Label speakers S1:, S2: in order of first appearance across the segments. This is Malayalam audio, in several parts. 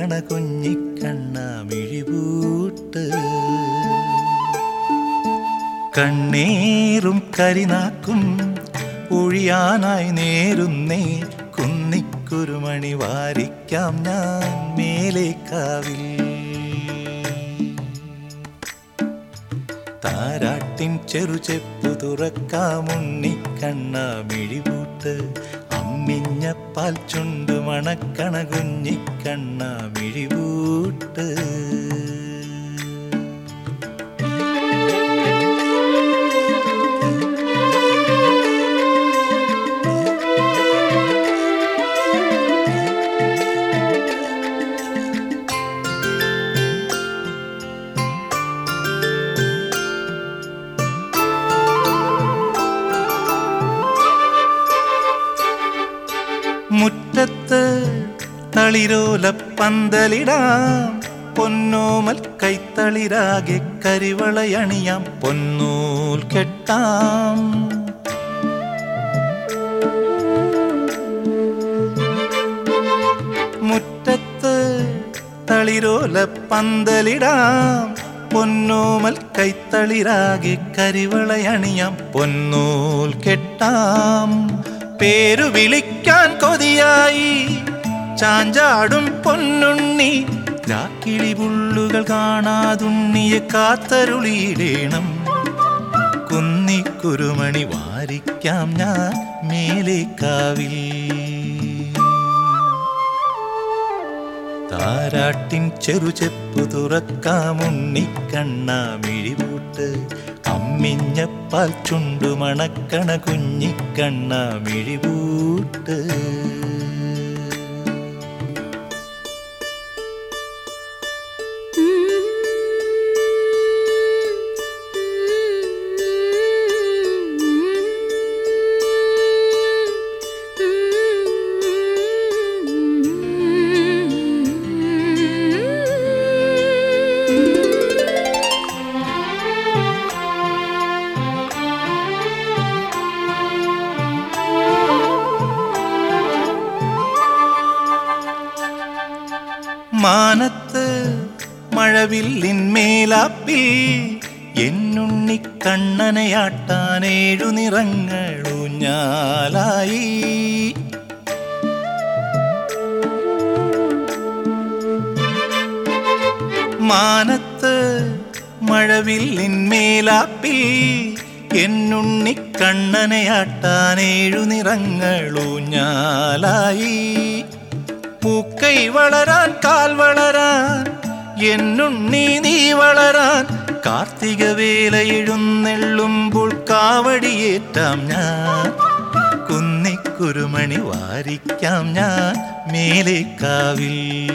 S1: മണക്കണ കുഞ്ഞിക്കണ്ണ മിഴിപൂട്ട് കണ്ണീറും കരിനാക്കും ഒഴിയാനായി നേരുന്നേ കുന്നിക്കുരുമണി വാരിക്കാം ഞാൻ മേലേക്കാവിൽ താരാട്ടിൻ ചെറുചെപ്പു തുറക്കാമുണ്ണിക്കണ്ണ മിഴിപൂട്ട് അമ്മിഞ്ഞപ്പാൽ ചുണ്ടു മണക്കണ കുഞ്ഞിക്കണ്ണ മിഴിപൂട്ട് മുറ്റത്ത് തളിരോല പന്തലിടാം പൊന്നോമൽ കൈത്തളിരാകെ കരിവളയണിയാം പൊന്നൂൽ കെട്ടാം മുറ്റത്ത് തളിരോല പന്തലിടാം പൊന്നോമൽ കൈത്തളിരാകെ കരിവളയണിയാം പൊന്നൂൽ കെട്ടാം പേരു വിളിക്കാൻ കൊതിയായി ചാഞ്ചാടും പൊന്നുണ്ണി രാക്കിളി പുള്ളുകൾ കാണാതുണ്ണിയെ കാത്തരുളിയിടേണം കുന്നിക്കുരുമണി വാരിക്കാം ഞാൻ മേലേക്കാവിൽ താരാട്ടിൻ ചെറുചെപ്പു തുറക്കാമുണ്ണിക്കണ്ണ മിഴിപൂട്ട് അമ്മിഞ്ഞപ്പാൽ ചുണ്ടു മണക്കണ കുഞ്ഞിക്കണ്ണ മിഴിപൂട്ട് മാനത്ത് മഴവില്ലിന്മേലാപ്പിൽ എന്നുണ്ണി കണ്ണനയാട്ടാനേഴു നിറങ്ങളൂഞ്ഞാലായി മാനത്ത് മഴവില്ലിന്മേലാപ്പിൽ എന്നുണ്ണി കണ്ണനയാട്ടാനേഴു നിറങ്ങളൂഞ്ഞാലായി പൂക്കൈ വളരാൻ കാൽ വളരാൻ എന്നുണ്ണി നീ വളരാൻ കാർത്തിക വേല എഴുന്നെള്ളുമ്പോൾ കാവടിയേറ്റാം ഞാൻ കുന്നിക്കുരുമണി വാരിക്കാം ഞാൻ മേലേക്കാവിൽ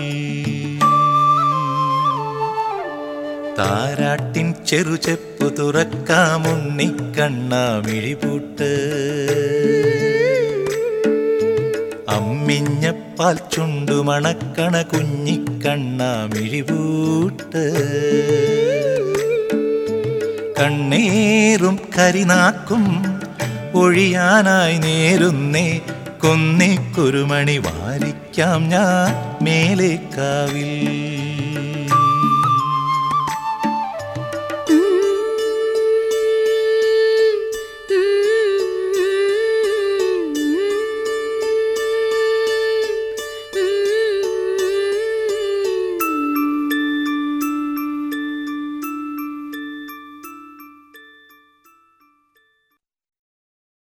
S1: താരാട്ടിൻ ചെറുചെപ്പു തുറക്കാമുണ്ണിക്കണ്ണ മിഴിപൂട്ട് അമ്മിഞ്ഞപ്പാൽ ചുണ്ടു മണക്കണ കുഞ്ഞിക്കണ്ണ മിഴിപൂട്ട് കണ്ണീറും കരിനാക്കും ഒഴിയാനായി നേരുന്നേ കൊന്നിക്കുരുമണി വാരിക്കാം ഞാൻ മേലേക്കാവിൽ